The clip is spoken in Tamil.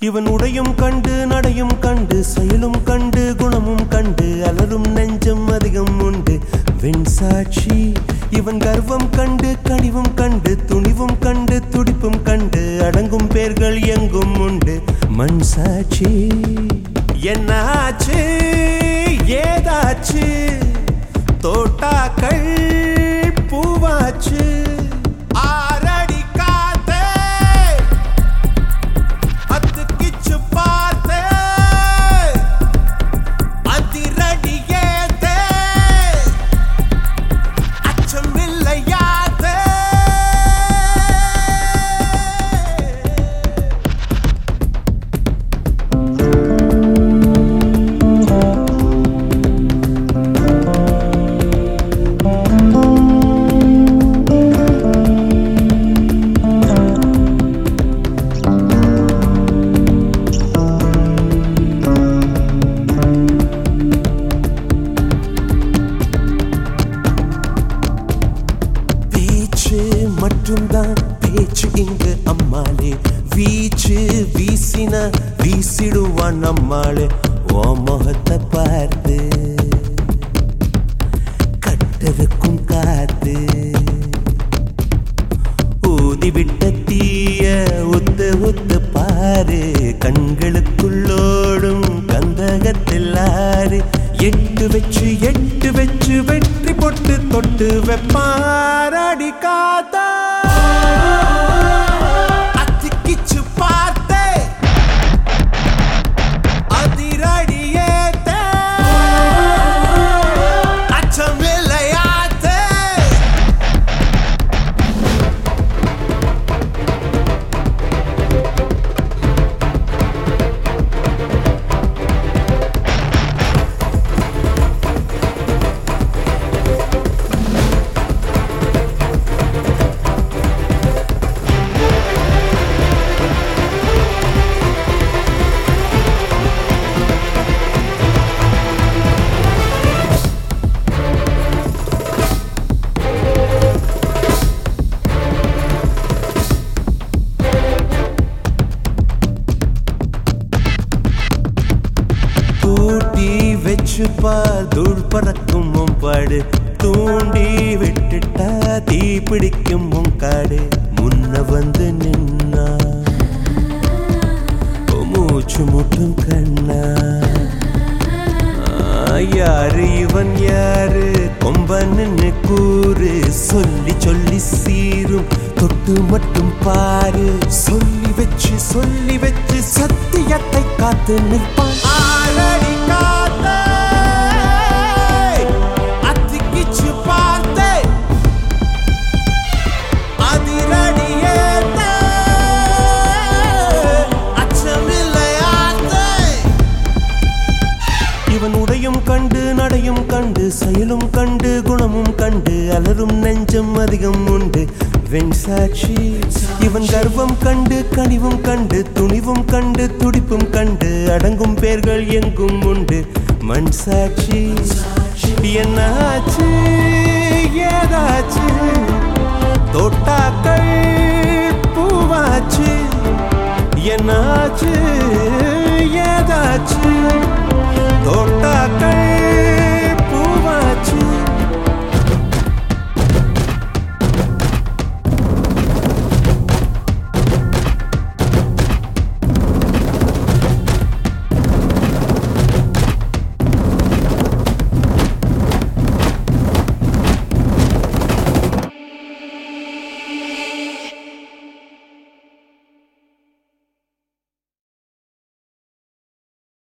இவன் உடையும் கண்டு நடையும் கண்டு செயலும் கண்டு குணமும் கண்டு அலரும் நெஞ்சம் அதிகம் உண்டு வெண்சாட்சி இவன் கர்வம் கண்டு கனிவும் கண்டு துணிவும் கண்டு துடிப்பும் கண்டு அடங்கும் பேர்கள் எங்கும் உண்டு மண் சாட்சி என்னாச்சு ஏதாச்சு தோட்டாக்கள் பூவாச்சு ஆரடி காத்தே அத்துக்கிச்சு பார்த்தே அதிரடி ஏத்தே அச்சமில்லையாத்தே பேச்சு மட்டும்தான் பேச்சு இங்கு அம்மாளே வீச்சு வீசின வீசிடுவான் நம்மாளே ஓ முகத்தை பார்த்து கட்டதுக்கும் காத்து ஊதி விட்ட தீய உத்து உத்து பாரு கண்களுக்குள்ளோடும் கந்தகத்தில் ஆறு எட்டு வச்சு எட்டு வச்சு வெற்றி பொட்டு தொட்டு வெப்பாரடி காத்தா அத்திக்கிச்சு பார்த்தே அதிரடி ஏத்தே அச்சமில்லையாத்தே கூட்டி வச்சுப்பா தூள் பறக்கும் உன் பாடு தூண்டி விட்டுட்டா தீ பிடிக்கும் உன் காடு முன்ன வந்து நின்னா உன் மூச்சு முட்டும் கண்ணா ஆ, யாரு இவன் யாரு கொம்பன்னு கூறு சொல்லி சொல்லி சீரும் தொட்டு மட்டும் பாரு சொல்லி வச்சு சொல்லி வச்சு சத்தியத்தை காத்து நிற்பான் ஆளடி காத்தே, அத்திக்கிச்சு பார்த்தே, அதிரடி ஏத்தே, அச்சமில்லையாத்தே. இவன் உடையும் கண்டு நடையும் கண்டு செயலும் கண்டு குணமும் கண்டு அலரும் நெஞ்சம் அதிகம் உண்டு வெண்சாட்சி இவன் கர்வம் கண்டு கனிவும் கண்டு துணிவும் கண்டு துடிப்பும் கண்டு அடங்கும் பேர்கள் எங்கும் உண்டு மண் சாட்சி என்னாச்சு ஏதாச்சு தோட்டாக்கள் பூவாச்சு என்னாச்சு ஏதாச்சு தோட்டாக்கள்